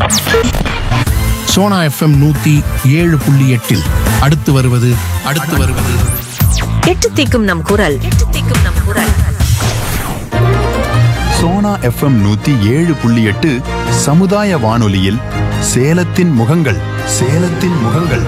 Sona FM நூத்தி ஏழு புள்ளி எட்டில் அடுத்து வருவது அடுத்து வருவது எட்டு தீக்கும் நம் குரல் எட்டு தீக்கும் நம் குரல் சோனா எஃப்எம் நூத்தி ஏழு புள்ளி எட்டு சமுதாய வானொலியில் சேலத்தின் முகங்கள் சேலத்தின் முகங்கள்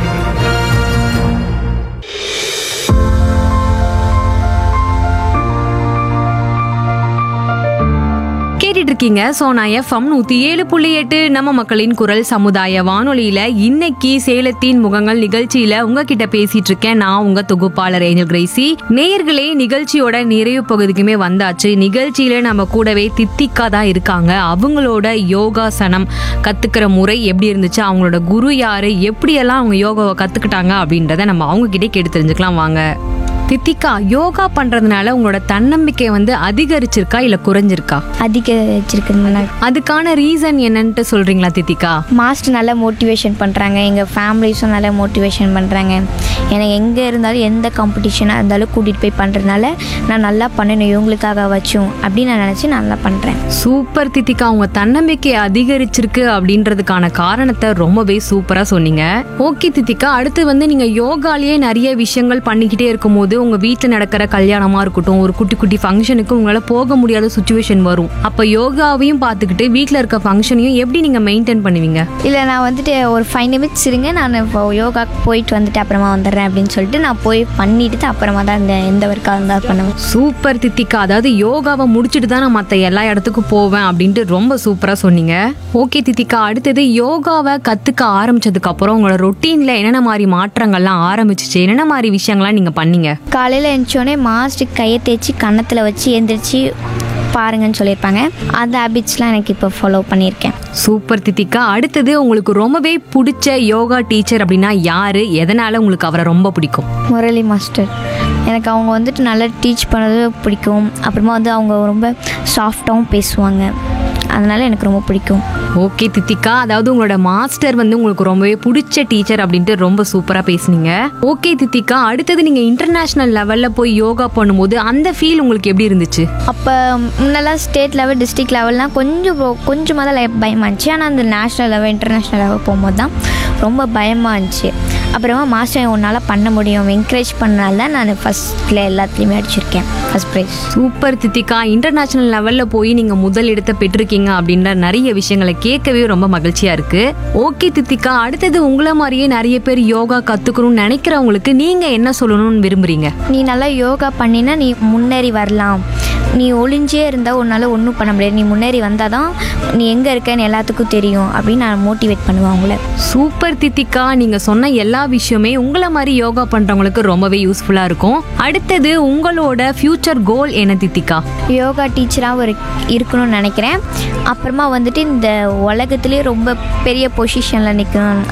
கேட்டுட்டு இருக்கீங்க சோனா எஃப்எம் நூத்தி ஏழு புள்ளி எட்டு நம்ம மக்களின் குரல் சமுதாய வானொலியில இன்னைக்கு சேலத்தின் முகங்கள் நிகழ்ச்சியில உங்ககிட்ட பேசிட்டு இருக்கேன் நான் உங்க தொகுப்பாளர் ஏஞ்சல் கிரேசி நேயர்களே நிகழ்ச்சியோட நிறைவு பகுதிக்குமே வந்தாச்சு நிகழ்ச்சியில நம்ம கூடவே தித்திக்கா தான் இருக்காங்க அவங்களோட யோகாசனம் கத்துக்கிற முறை எப்படி இருந்துச்சு அவங்களோட குரு யாரு எப்படியெல்லாம் அவங்க யோகாவை கத்துக்கிட்டாங்க அப்படின்றத நம்ம அவங்க கிட்டே கேட்டு தெரிஞ்சுக்கலாம் வாங்க தித்திகா யோகா பண்றதுனால உங்களோட தன்னம்பிக்கை வந்து அதிகரிச்சிருக்கா இல்ல குறைஞ்சிருக்கா அதிக வச்சிருக்கிறதுனால அதுக்கான ரீசன் என்னன்ட்டு சொல்றீங்களா தித்திகா மாஸ்டர் நல்லா மோட்டிவேஷன் பண்ணுறாங்க எங்கள் ஃபேமிலிஸும் நல்லா மோட்டிவேஷன் பண்ணுறாங்க எனக்கு எங்கே இருந்தாலும் எந்த காம்படிஷனாக இருந்தாலும் கூட்டிகிட்டு போய் பண்ணுறதுனால நான் நல்லா பண்ணணும் இவங்களுக்காக வச்சும் அப்படின்னு நான் நினச்சி நல்லா பண்ணுறேன் சூப்பர் தித்திகா உங்க தன்னம்பிக்கை அதிகரிச்சிருக்கு அப்படின்றதுக்கான காரணத்தை ரொம்பவே சூப்பரா சொன்னீங்க ஓகே தித்திகா அடுத்து வந்து நீங்க யோகாலேயே நிறைய விஷயங்கள் பண்ணிக்கிட்டே இருக்கும்போது உங்க வீட்டுல நடக்கிற கல்யாணமா இருக்கட்டும் ஒரு குட்டி குட்டி ஃபங்க்ஷனுக்கு உங்களால போக முடியாத சுச்சுவேஷன் வரும் அப்ப யோகாவையும் பார்த்துக்கிட்டு வீட்ல இருக்க ஃபங்க்ஷனையும் எப்படி நீங்க மெயின்டைன் பண்ணுவீங்க இல்லை நான் வந்துட்டு ஒரு ஃபைவ் நிமிட்ஸ் இருங்க நான் இப்போ யோகாக்கு போயிட்டு வந்துட்டு அப்புறமா வந்துடுறேன் அப்படின்னு சொல்லிட்டு நான் போய் பண்ணிட்டு தான் அப்புறமா தான் இந்த எந்த ஒர்க்காக இருந்தால் பண்ணுவேன் சூப்பர் தித்திகா அதாவது யோகாவை முடிச்சுட்டு தான் நான் மற்ற எல்லா இடத்துக்கும் போவேன் அப்படின்ட்டு ரொம்ப சூப்பரா சொன்னீங்க ஓகே தித்திகா அடுத்தது யோகாவை கத்துக்க ஆரம்பிச்சதுக்கு அப்புறம் உங்களோட ரொட்டீன்ல என்னென்ன மாதிரி மாற்றங்கள்லாம் ஆரம்பிச்சிச்சு என்னென்ன மாதிரி விஷயங்கள்லாம் நீங்க பண்ணீங்க காலையில் எழுந்தோடனே மாஸ்டர் கையை தேய்ச்சி கன்னத்தில் வச்சு எந்திரிச்சு பாருங்கன்னு சொல்லியிருப்பாங்க அந்த ஹேபிட்ஸ்லாம் எனக்கு இப்போ ஃபாலோ பண்ணியிருக்கேன் சூப்பர் தித்திகா அடுத்தது உங்களுக்கு ரொம்பவே பிடிச்ச யோகா டீச்சர் அப்படின்னா யாரு எதனால உங்களுக்கு அவரை ரொம்ப பிடிக்கும் முரளி மாஸ்டர் எனக்கு அவங்க வந்துட்டு நல்லா டீச் பண்ணது பிடிக்கும் அப்புறமா வந்து அவங்க ரொம்ப சாஃப்டாகவும் பேசுவாங்க அதனால எனக்கு ரொம்ப பிடிக்கும் ஓகே தித்திகா அதாவது உங்களோட மாஸ்டர் வந்து உங்களுக்கு ரொம்பவே பிடிச்ச டீச்சர் அப்படின்ட்டு ரொம்ப சூப்பரா பேசுனீங்க ஓகே தித்திகா அடுத்தது நீங்க இன்டர்நேஷனல் லெவல்ல போய் யோகா பண்ணும்போது அந்த ஃபீல் உங்களுக்கு எப்படி இருந்துச்சு அப்போ முன்னெல்லாம் ஸ்டேட் லெவல் டிஸ்ட்ரிக்ட் லெவல்லாம் கொஞ்சம் ரொ- கொஞ்சமாக தான் லை- பயமா இருந்துச்சு ஆனால் அந்த நேஷ்னல் லெவல் இன்டர்நேஷ்னல் லெவல் போகும்போது தான் ரொம்ப பயமாக இருந்துச்சு அப்புறமா மாஸ்டர் உன்னால் பண்ண முடியும் என்கரேஜ் பண்ணனால தான் நான் ஃபஸ்ட்டில் எல்லாத்துலேயுமே அடிச்சிருக்கேன் first prize super Thithika international லெவல்ல போய் நீங்க முதல் இடத்தை பெற்றிருக்கீங்க அப்படின்ற நிறைய விஷயங்களை கேட்கவே ரொம்ப மகிழ்ச்சியா இருக்கு ஓகே தித்திகா அடுத்தது உங்களை மாதிரியே நிறைய பேர் யோகா கத்துக்கணும்னு நினைக்கிறவங்களுக்கு நீங்க என்ன சொல்லணும்னு விரும்புறீங்க நீ நல்லா யோகா பண்ணினா நீ முன்னேறி வரலாம் நீ ஒளிஞ்சே இருந்தால் உன்னால் ஒன்றும் பண்ண முடியாது நீ முன்னேறி வந்தால் தான் நீ எங்கே இருக்கன்னு எல்லாத்துக்கும் தெரியும் அப்படின்னு நான் மோட்டிவேட் பண்ணுவேன் அவங்கள சூப்பர் தித்திகா நீங்க சொன்ன எல்லா விஷயமே உங்களை மாதிரி யோகா பண்றவங்களுக்கு ரொம்பவே யூஸ்ஃபுல்லா இருக்கும் அடுத்தது உங்களோட ஃபியூச்சர் கோல் என்ன தித்திகா யோகா டீச்சராக ஒரு இருக்கணும்னு நினைக்கிறேன் அப்புறமா வந்துட்டு இந்த உலகத்துலேயே ரொம்ப பெரிய பொசிஷனில் நிற்கணும்